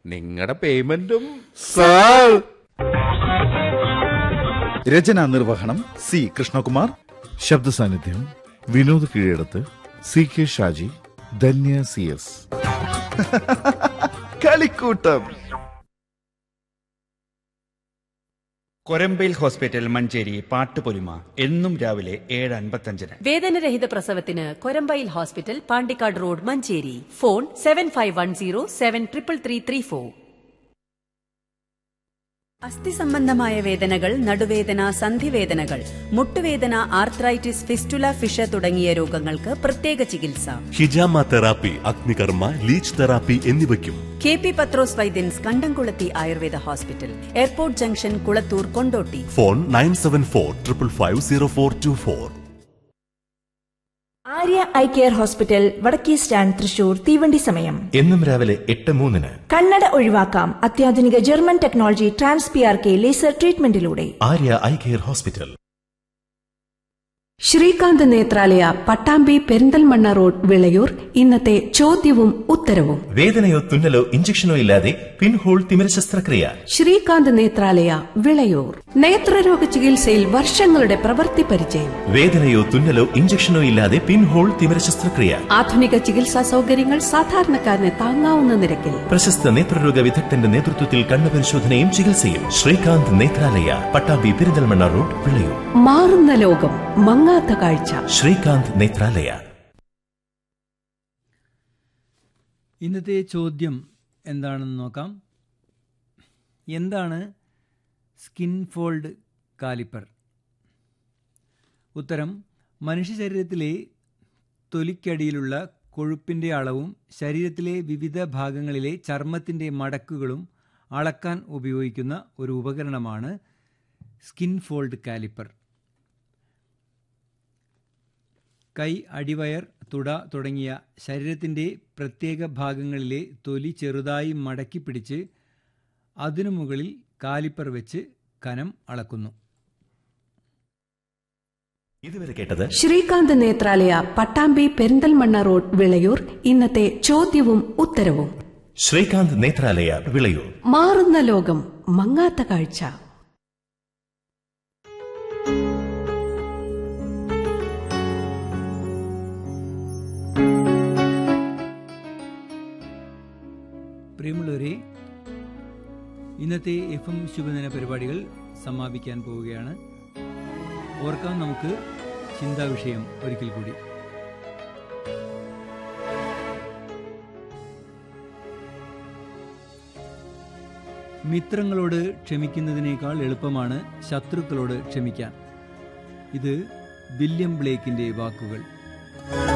നിങ്ങളുടെ പേയ്മെന്റും സാർ രചന നിർവഹണം സി കൃഷ്ണകുമാർ ശബ്ദ സാന്നിധ്യം Vinod Keezhadath C K Shaji Dhanya C S കളിക്കൂട്ടം കൊരമ്പയിൽ ഹോസ്പിറ്റൽ മഞ്ചേരി പാട്ടുപൊലിമ എന്നും രാവിലെ ഏഴ് അൻപത്തഞ്ചിന് വേദനരഹിത പ്രസവത്തിന് Korambayil hospital Pandikkad road Manjeri phone seven five one zero seven triple three three four അസ്ഥി സംബന്ധമായ വേദനകൾ നടുവേദന സന്ധിവേദനകൾ മുട്ടുവേദന ആർത്രൈറ്റിസ് ഫിസ്റ്റുല ഫിഷ തുടങ്ങിയ രോഗങ്ങൾക്ക് പ്രത്യേക ചികിത്സ ഹിജാമ തെറാപ്പി അഗ്നികർമ്മ ലീച്ച് തെറാപ്പി എന്നിവയ്ക്കും K P Pathros Vaidyans Kandamkulathi Ayurveda hospital airport junction Kulathur Kondotty phone nine seven four triple five zero four two four Arya eye care hospital Vadakke stand Thrissur തീവണ്ടി സമയം എന്നും രാവിലെ എട്ട് മൂന്നിന് കണ്ണട ഒഴിവാക്കാം അത്യാധുനിക German technology trans P R K laser ട്രീറ്റ്മെന്റിലൂടെ Arya eye care hospital Sreekanth Nethralaya Pattambi Perinthalmanna road Vilayur ഇന്നത്തെ ചോദ്യവും ഉത്തരവും വേദനയോ തുന്നലോ ഇഞ്ചക്ഷനോ ഇല്ലാതെ പിൻഹോൾ തിമിര ശസ്ത്രക്രിയ ശ്രീകാന്ത് നേത്രാലയ വിളയൂർ നേത്രരോഗ ചികിത്സയിൽ വർഷങ്ങളുടെ പ്രവൃത്തി പരിചയം വേദനയോ തുന്നലോ ഇഞ്ചക്ഷനോ ഇല്ലാതെ പിൻഹോൾ തിമിര ശസ്ത്രക്രിയ ആധുനിക ചികിത്സാ സൗകര്യങ്ങൾ സാധാരണക്കാരന് താങ്ങാവുന്ന നിരക്കിൽ പ്രശസ്ത നേത്രരോഗ വിദഗ്ധന്റെ നേതൃത്വത്തിൽ കണ്ണുപരിശോധനയും ചികിത്സയും ശ്രീകാന്ത് നേത്രാലയ പട്ടാമ്പി പെരിന്തൽമണ്ണ റോഡ് വിളയൂർ മാറുന്ന ലോകം മങ്ങാത്ത കാഴ്ച ശ്രീകാന്ത് നേത്രാലയ ഇന്നത്തെ ചോദ്യം എന്താണെന്ന് നോക്കാം എന്താണ് സ്കിൻ ഫോൾഡ് കാലിപ്പർ ഉത്തരം മനുഷ്യ ശരീരത്തിലെ തൊലിക്കടിയിലുള്ള കൊഴുപ്പിൻ്റെ അളവും ശരീരത്തിലെ വിവിധ ഭാഗങ്ങളിലെ ചർമ്മത്തിൻ്റെ മടക്കുകളും അളക്കാൻ ഉപയോഗിക്കുന്ന ഒരു ഉപകരണമാണ് സ്കിൻ ഫോൾഡ് കാലിപ്പർ കൈ അടിവയർ തുട തുടങ്ങിയ ശരീരത്തിൻ്റെ പ്രത്യേക ഭാഗങ്ങളിലെ തൊലി ചെറുതായി മടക്കി പിടിച്ച് അതിനു മുകളിൽ കാലിപ്പർ വെച്ച് കനം അളക്കുന്നു ഇതുവരെ കേട്ടത് ശ്രീകാന്ത് നേത്രാലയ പട്ടാമ്പി പെരിന്തൽമണ്ണ റോഡ് വിളയൂർ ഇന്നത്തെ ചോദ്യവും ഉത്തരവും ശ്രീകാന്ത് നേത്രാലയ വിളയൂർ മാറുന്ന ലോകം മങ്ങാത്ത കാഴ്ച പ്രിയമുള്ളവരെ ഇന്നത്തെ എഫ് എം ശുഭദിന പരിപാടികൾ സമാപിക്കാൻ പോവുകയാണ് ഓർക്കാം നമുക്ക് ചിന്താ വിഷയം ഒരിക്കൽ കൂടി മിത്രങ്ങളോട് ക്ഷമിക്കുന്നതിനേക്കാൾ എളുപ്പമാണ് ശത്രുക്കളോട് ക്ഷമിക്കാൻ ഇത് വില്യം ബ്ലേക്കിന്റെ വാക്കുകൾ